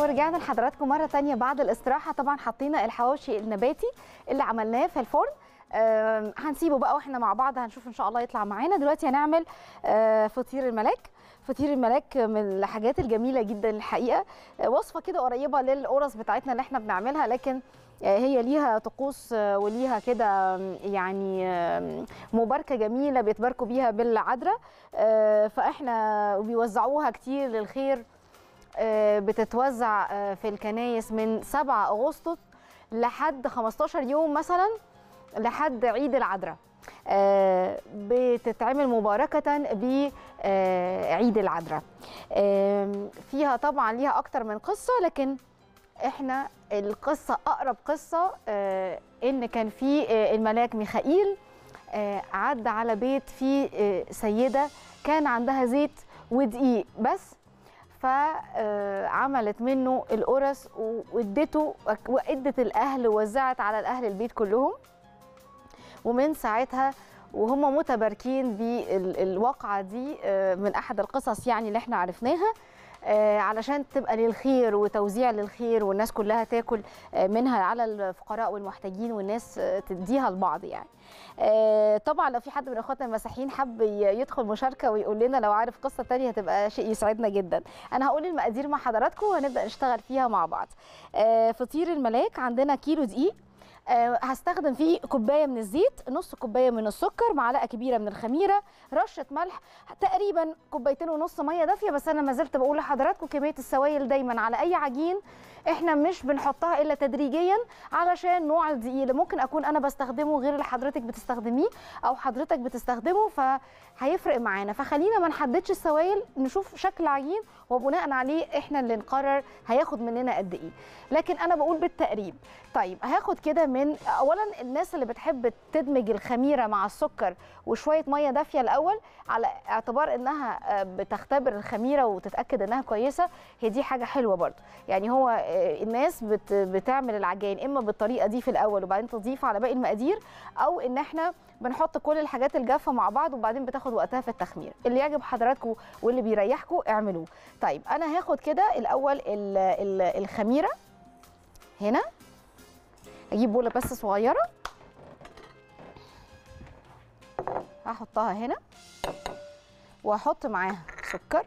ورجعنا لحضراتكم مره تانية بعد الاستراحه طبعا حطينا الحواوشي النباتي اللي عملناه في الفرن آم، هنسيبه بقى واحنا مع بعض هنشوف ان شاء الله يطلع معانا دلوقتي هنعمل آه، فطير الملاك فطير الملاك من الحاجات الجميله جدا الحقيقه آه، وصفه كده قريبه للقرص بتاعتنا اللي احنا بنعملها لكن آه، هي ليها طقوس آه، وليها كده آم، يعني آم، مباركه جميله بيتباركوا بيها بالعذراء آه، فاحنا بيوزعوها كتير للخير آه، بتتوزع آه، في الكنايس من 7 اغسطس لحد 15 يوم مثلا لحد عيد العذراء آه، بتتعمل مباركة بعيد العذراء آم، فيها طبعا ليها أكتر من قصة لكن احنا القصة أقرب قصة آه، إن كان في آه، الملاك ميخائيل آه، عدى على بيت فيه آه، سيدة كان عندها زيت ودقيق بس فعملت منه القرص وادته وادت الاهل ووزعت على الاهل البيت كلهم ومن ساعتها وهم متباركين بالواقعه دي آه، من احد القصص يعني اللي احنا عرفناها آه، علشان تبقى للخير وتوزيع للخير والناس كلها تاكل آه، منها على الفقراء والمحتاجين والناس آه، تديها لبعض يعني آه، طبعا لو في حد من اخواتنا المسيحيين حب ي- يدخل مشاركه ويقول لنا لو عارف قصه تانية هتبقى شيء يسعدنا جدا انا هقول المقادير مع حضراتكم وهنبدا نشتغل فيها مع بعض آه، فطير الملاك عندنا كيلو دقيق آه، هستخدم فيه كوبايه من الزيت نص كوبايه من السكر معلقه كبيره من الخميره رشه ملح تقريبا كوبايتين ونص ميه دافيه بس انا ما زلت بقول لحضراتكم كميه السوائل دايما على اي عجين احنا مش بنحطها الا تدريجيا علشان نوع الدقيق اللي ممكن اكون انا بستخدمه غير اللي حضرتك بتستخدميه او حضرتك بتستخدمه فهيفرق معانا فخلينا ما نحددش السوائل نشوف شكل العجين وبناء عليه احنا اللي نقرر هياخد مننا قد ايه لكن انا بقول بالتقريب طيب هاخد كده من اولا الناس اللي بتحب تدمج الخميره مع السكر وشويه ميه دافيه الاول على اعتبار انها آه، بتختبر الخميره وتتاكد انها كويسه هي دي حاجه حلوه برضو يعني هو آه، الناس بت بتعمل العجائن اما بالطريقه دي في الاول وبعدين تضيف على باقي المقادير او ان احنا بنحط كل الحاجات الجافه مع بعض وبعدين بتاخد وقتها في التخمير اللي يعجب حضراتكم واللي بيريحكم اعملوه طيب انا هاخد كده الاول ال- ال- الخميره هنا اجيب بوله بس صغيره هحطها هنا وهحط معاها سكر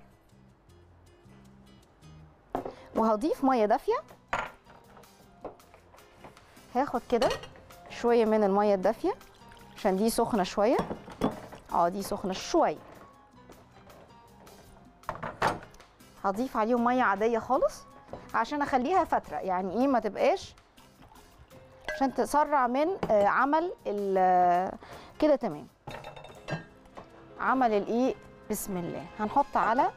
وهضيف ميه دافيه هاخد كده شويه من الميه الدافيه عشان دي سخنه شويه اه دي سخنه شويه هضيف عليهم ميه عاديه خالص عشان اخليها فتره يعني ايه ما تبقاش عشان تسرع من آه، عمل ال- آه، كده تمام عمل الايه بسم الله هنحط على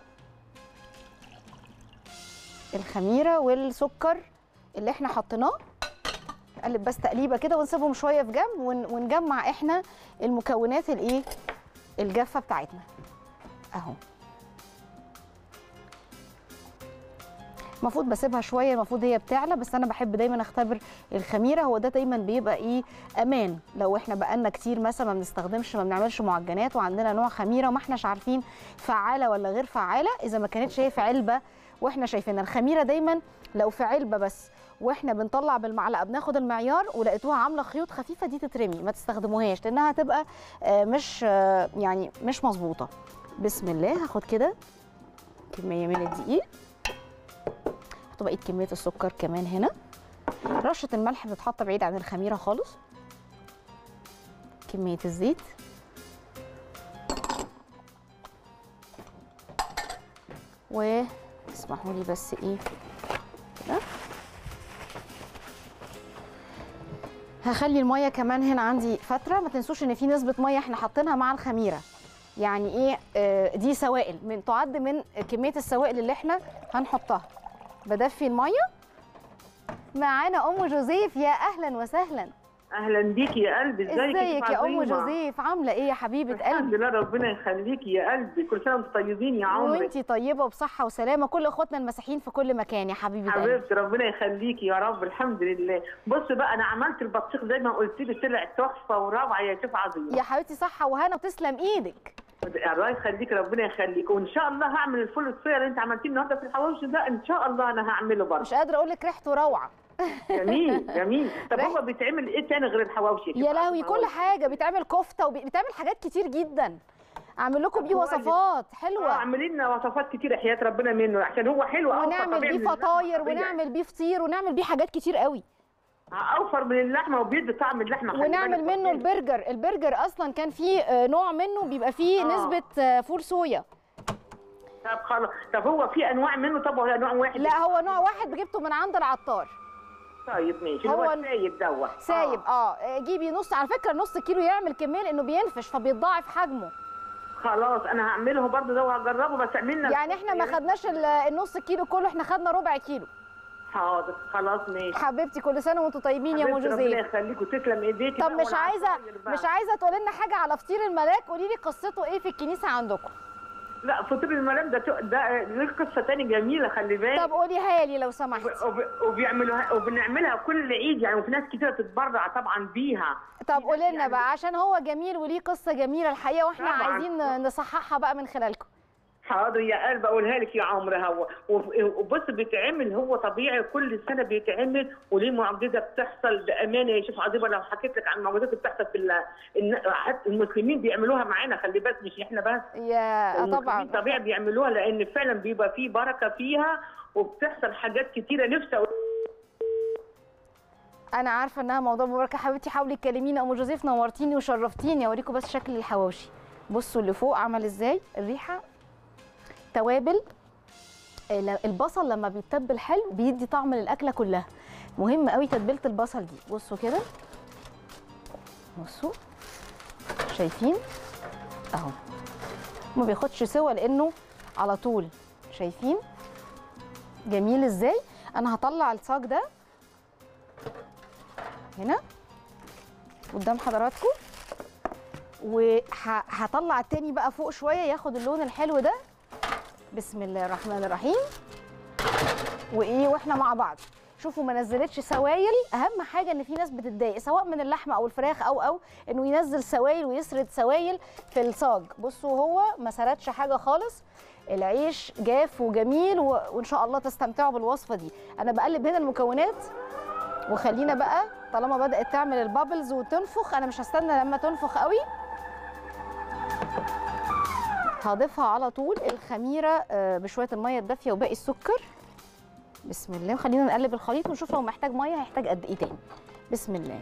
الخميره والسكر اللي احنا حطيناه نقلب بس تقليبه كده ونسيبهم شويه في جنب ون- ونجمع احنا المكونات الايه الجافه بتاعتنا اهو المفروض بسيبها شويه المفروض هي بتعلى بس انا بحب دايما اختبر الخميره هو ده دايما بيبقى ايه امان لو احنا بقالنا كتير مثلا ما بنستخدمش ما بنعملش معجنات وعندنا نوع خميره وما احناش عارفين فعاله ولا غير فعاله اذا ما كانتش هي في علبه واحنا شايفينها الخميره دايما لو في علبه بس واحنا بنطلع بالمعلقه بناخد المعيار ولقيتوها عامله خيوط خفيفه دي تترمي ما تستخدموهاش لانها هتبقى آه، مش آه، يعني مش مظبوطه بسم الله هاخد كده كميه من الدقيق احط بقيه كميه السكر كمان هنا رشه الملح بتتحط بعيد عن الخميره خالص كميه الزيت و اسمحوا لي بس ايه كده هخلي الميه كمان هنا عندي فتره ما تنسوش ان في نسبه ميه احنا حاطينها مع الخميره يعني ايه آه، دي سوائل من تعد من كميه السوائل اللي احنا هنحطها بدفي الميه معانا ام جوزيف يا اهلا وسهلا اهلا بيكي يا قلبي ازيك ازيك يا ام عظيمة؟ جوزيف عامله ايه يا حبيبه الحمد قلبي لله ربنا يخليكي يا قلبي كل سنه وانتم طيبين يا عمري وانتي طيبه وبصحه وسلامه كل اخواتنا المسيحيين في كل مكان يا حبيبه قلبي حبيبتي ربنا يخليكي يا رب الحمد لله بص بقى انا عملت البطيخ زي ما قلت لي طلع تحفه وروعه يا شيف عظيم يا حبيبتي صحه وهنا وتسلم ايدك الله يخليك ربنا يخليك وان شاء الله هعمل الفول الصويا اللي انت عملتيه النهارده في الحواوشي ده ان شاء الله انا هعمله برضه مش قادره اقول لك ريحته روعه جميل جميل طب ريح- هو بيتعمل ايه تاني غير الحواوشي يا لهوي كل حاجه بيتعمل كفته وبيتعمل حاجات كتير جدا اعمل لكم بيه هو اللي- وصفات اه حلوه اعملي لنا وصفات كتير حياه ربنا منه عشان هو حلو أوفر ونعمل طبيعي بيه من اللحمة فطاير الطبيعي. ونعمل بيه فطير ونعمل بيه حاجات كتير قوي اوفر من اللحمه وبيدي طعم اللحمه خلي ونعمل بالك. منه البرجر البرجر اصلا كان فيه آه، نوع منه بيبقى فيه آه. نسبه آه، فول صويا طب خلاص طب هو في انواع منه طب ولا نوع واحد لا هو نوع واحد جبته من عند العطار طيب ماشي هو هو ال- السايب دوت سايب آه. اه جيبي نص على فكره نص كيلو يعمل كميه لانه بينفش فبيتضاعف حجمه خلاص انا هعمله برضه ده وهجربه بس اعملنا يعني احنا ما خدناش ال- النص كيلو كله احنا خدنا ربع كيلو حاضر خلاص ماشي حبيبتي كل سنه وانتم طيبين يا ام حبيبتي ربنا جوزيف يخليك وتسلم ايديكي طب بقى مش عايزه والعصاير بقى. مش عايزه تقولي لنا حاجه على فطير الملاك قولي لي قصته ايه في الكنيسه عندكم لا فطير الملام ده ده ليه قصه تاني جميله خلي بالك طب قوليها لي لو سمحتي وب- وبيعملوها وبنعملها كل عيد يعني وفي ناس كتير تتبرع طبعا بيها طب قولي لنا يعني- بقى عشان هو جميل وليه قصه جميله الحقيقه واحنا طبعاً. عايزين نصححها بقى من خلالكم حاضر يا قلب اقولها لك يا عمر هو وبص بيتعمل هو طبيعي كل سنه بيتعمل وليه معجزه بتحصل بامانه يا شيخ عظيمه لو حكيت لك عن المعجزات اللي بتحصل في ال- الن- حتى المسلمين بيعملوها معانا خلي بالك مش احنا بس يا آه المسلمين طبعا طبيعي بيعملوها لان فعلا بيبقى فيه بركه فيها وبتحصل حاجات كتيره نفسي أقول- انا عارفه انها موضوع مباركه حبيبتي حاولي تكلمينا ام جوزيف نورتيني وشرفتيني اوريكم بس شكل الحواوشي بصوا اللي فوق عمل ازاي الريحه توابل ال- البصل لما بيتبل حلو بيدي طعم للاكله كلها مهم قوي تتبيله البصل دي بصوا كده بصوا شايفين اهو ما بياخدش سوا لانه على طول شايفين جميل ازاي انا هطلع الصاج ده هنا قدام حضراتكم وهطلع التاني بقى فوق شويه ياخد اللون الحلو ده بسم الله الرحمن الرحيم وايه واحنا مع بعض شوفوا ما نزلتش سوائل اهم حاجه ان في ناس بتتضايق سواء من اللحمه او الفراخ او او انه ينزل سوائل ويسرد سوائل في الصاج بصوا هو ما سردش حاجه خالص العيش جاف وجميل و... وان شاء الله تستمتعوا بالوصفه دي انا بقلب هنا المكونات وخلينا بقى طالما بدات تعمل البابلز وتنفخ انا مش هستنى لما تنفخ قوي هضيفها على طول الخميره آه، بشويه الميه الدافيه وباقي السكر بسم الله وخلينا نقلب الخليط ونشوف لو محتاج ميه هيحتاج قد ايه تاني بسم الله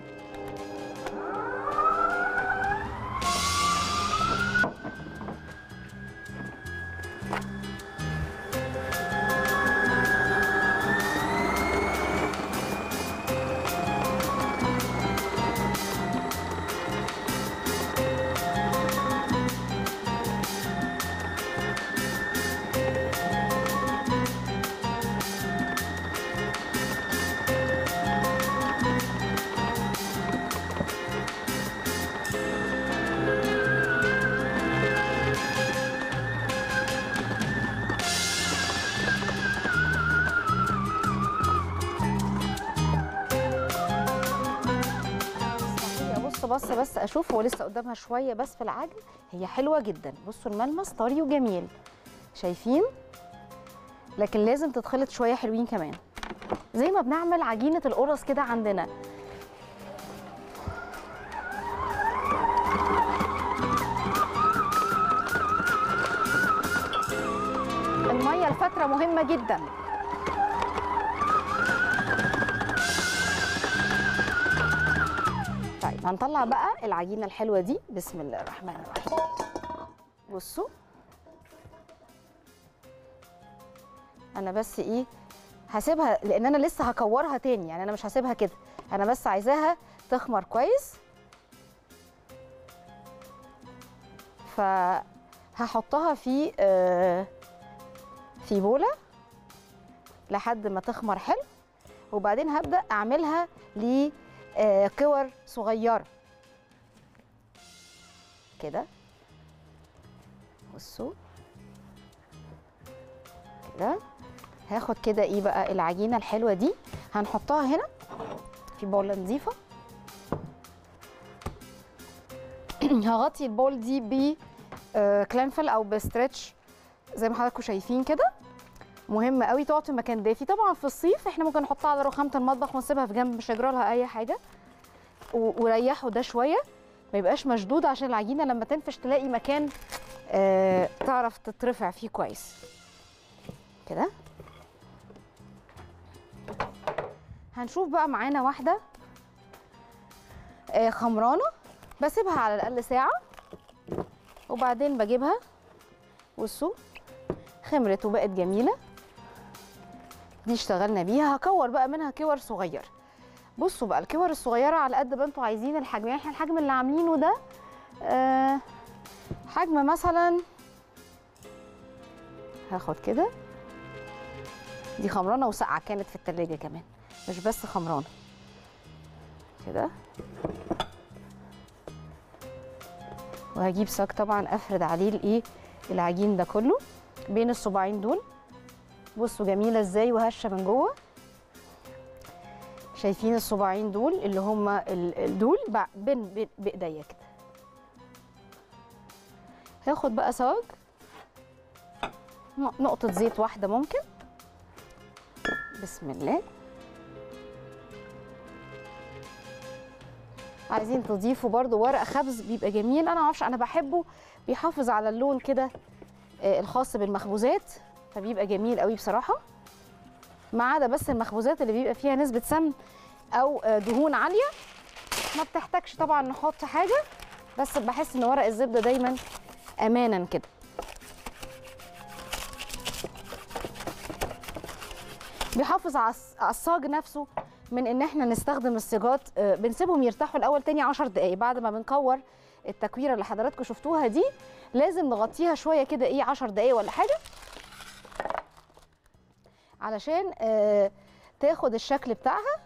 هي بص بص بس اشوف هو لسه قدامها شويه بس في العجن هي حلوه جدا بصوا الملمس طري وجميل شايفين لكن لازم تتخلط شويه حلوين كمان زي ما بنعمل عجينه القرص كده عندنا الميه الفتره مهمه جدا طيب هنطلع بقى العجينه الحلوه دي بسم الله الرحمن الرحيم بصوا انا بس ايه هسيبها لان انا لسه هكورها تاني يعني انا مش هسيبها كده انا بس عايزاها تخمر كويس فهحطها في آه، في بوله لحد ما تخمر حلو وبعدين هبدا اعملها لكور صغيره كده بصوا كده هاخد كده ايه بقى العجينه الحلوه دي هنحطها هنا في بوله نظيفه هغطي البول دي ب بكلانفل او بستريتش زي ما حضراتكم شايفين كده مهم قوي تقعد في مكان دافي طبعا في الصيف احنا ممكن نحطها على رخامه المطبخ ونسيبها في جنب مش هيجرى لها اي حاجه و- وريحوا ده شويه ما يبقاش مشدود عشان العجينه لما تنفش تلاقي مكان آه تعرف تترفع فيه كويس كده هنشوف بقى معانا واحده آه خمرانه بسيبها على الاقل ساعه وبعدين بجيبها بصوا خمرت وبقت جميله دي اشتغلنا بيها هكور بقى منها كور صغير بصوا بقى الكور الصغيره على قد ما انتوا عايزين الحجم يعني احنا الحجم اللي عاملينه ده آه حجم مثلا هاخد كده دي خمرانه وسقعه كانت في التلاجة كمان مش بس خمرانه كده وهجيب صاج طبعا افرد عليه الايه العجين ده كله بين الصباعين دول بصوا جميله ازاي وهشه من جوه شايفين الصباعين دول اللي هم ال- ال- دول بع- بين بين- بايديا كده هاخد بقى صاج ن- نقطه زيت واحده ممكن بسم الله عايزين تضيفوا برضو ورق خبز بيبقى جميل انا معرفش انا بحبه بيحافظ على اللون كده آه، الخاص بالمخبوزات فبيبقى جميل قوي بصراحه ما عدا بس المخبوزات اللي بيبقى فيها نسبه سمن او آه، دهون عاليه ما بتحتاجش طبعا نحط حاجه بس بحس ان ورق الزبده دايما امانا كده بيحافظ على الص- على الصاج نفسه من ان احنا نستخدم الصاجات آه، بنسيبهم يرتاحوا الاول تاني 10 دقايق بعد ما بنكور التكويره اللي حضراتكم شفتوها دي لازم نغطيها شويه كده ايه 10 دقايق ولا حاجه علشان آه، تاخد الشكل بتاعها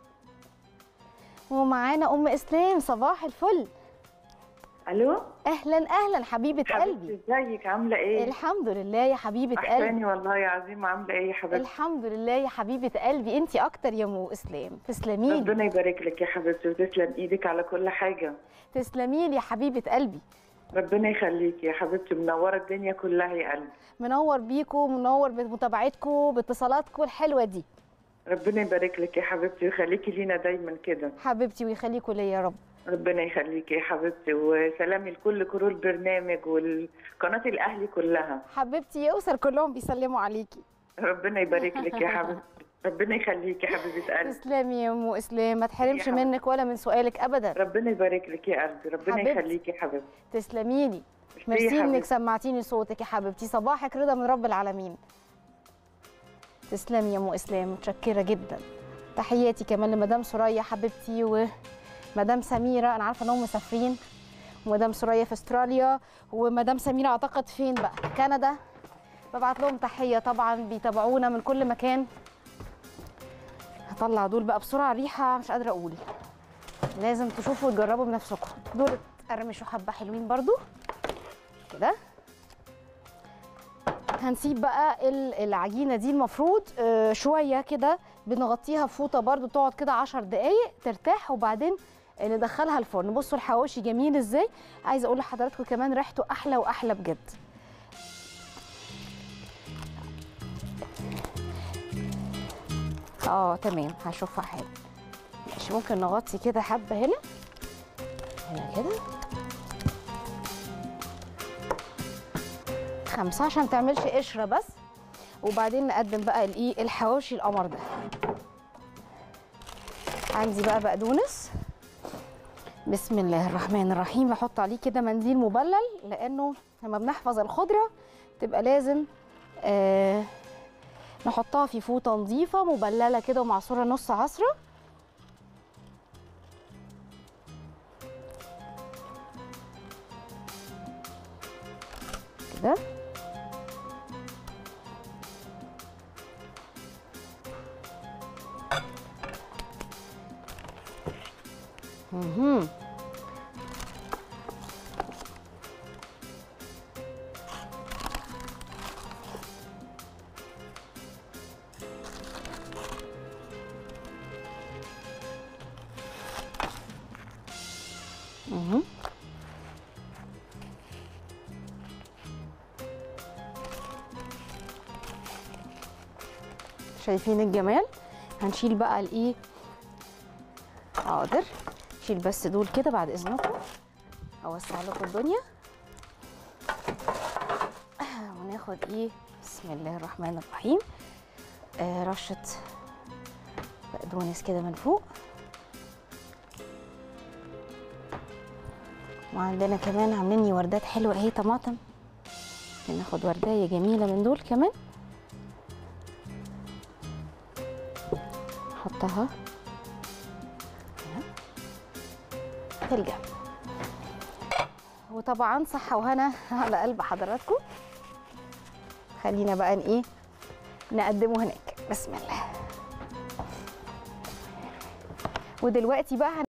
ومعانا ام اسلام صباح الفل الو اهلا اهلا حبيبه قلبي حبيبتي ازيك عامله ايه الحمد لله يا حبيبه قلبي احساني والله يا عظيم عامله ايه يا حبيبتي الحمد لله يا حبيبه قلبي انت اكتر يا ام اسلام تسلمي لي ربنا يبارك لك يا حبيبتي وتسلم ايدك على كل حاجه تسلمي لي يا حبيبه قلبي ربنا يخليكي يا حبيبتي منوره الدنيا كلها يا قلبي منور بيكم منور بمتابعتكم باتصالاتكم الحلوه دي ربنا يبارك لك يا حبيبتي ويخليكي لينا دايما كده حبيبتي ويخليكم ليا يا رب ربنا يخليكي يا حبيبتي وسلامي لكل كرو البرنامج والقناه الاهلي كلها حبيبتي يا اسر كلهم بيسلموا عليكي ربنا يبارك لك يا حبيبتي ربنا يخليكي يا حبيبه قلبي تسلمي يا ام اسلام ما تحرمش حبيبتي. منك ولا من سؤالك ابدا ربنا يبارك لك يا قلبي ربنا حبيبتي. يخليكي يا حبيبتي تسلمي لي يا ميرسي انك حبيبتي. سمعتيني صوتك يا حبيبتي صباحك رضا من رب العالمين تسلمي يا ام اسلام متشكره جدا تحياتي كمان لمدام سوريا حبيبتي ومدام سميره انا عارفه انهم مسافرين ومدام سوريا في استراليا ومدام سميره اعتقد فين بقى كندا ببعت لهم تحيه طبعا بيتابعونا من كل مكان هطلع دول بقى بسرعه ريحه مش قادره اقول لازم تشوفوا وتجربوا بنفسكم دول اتقرمشوا حبه حلوين برضو كده هنسيب بقى ال- العجينه دي المفروض آه، شويه كده بنغطيها بفوطه برضو تقعد كده 10 دقايق ترتاح وبعدين آه، ندخلها الفرن بصوا الحواوشي جميل ازاي عايزه اقول لحضراتكم كمان ريحته احلى واحلى بجد اه تمام هشوفها حلو ماشي ممكن نغطي كده حبه هنا هنا كده خمسة عشان متعملش قشرة بس وبعدين نقدم بقى الايه الحواوشي القمر ده عندي بقى بقدونس بسم الله الرحمن الرحيم بحط عليه كده منديل مبلل لانه لما بنحفظ الخضره تبقى لازم آه نحطها في فوطه نظيفه مبلله كده ومعصوره نص عصره كده مهم. مهم. شايفين الجمال هنشيل بقى الايه حاضر شيل بس دول كده بعد اذنكم اوسع لكم الدنيا وناخد ايه بسم الله الرحمن الرحيم آه رشه بقدونس كده من فوق وعندنا كمان عاملين لي وردات حلوه اهي طماطم ناخد وردايه جميله من دول كمان نحطها هنا في الجنب وطبعا صحة وهنا على قلب حضراتكم خلينا بقى ن- ايه نقدمه هناك بسم الله ودلوقتي بقى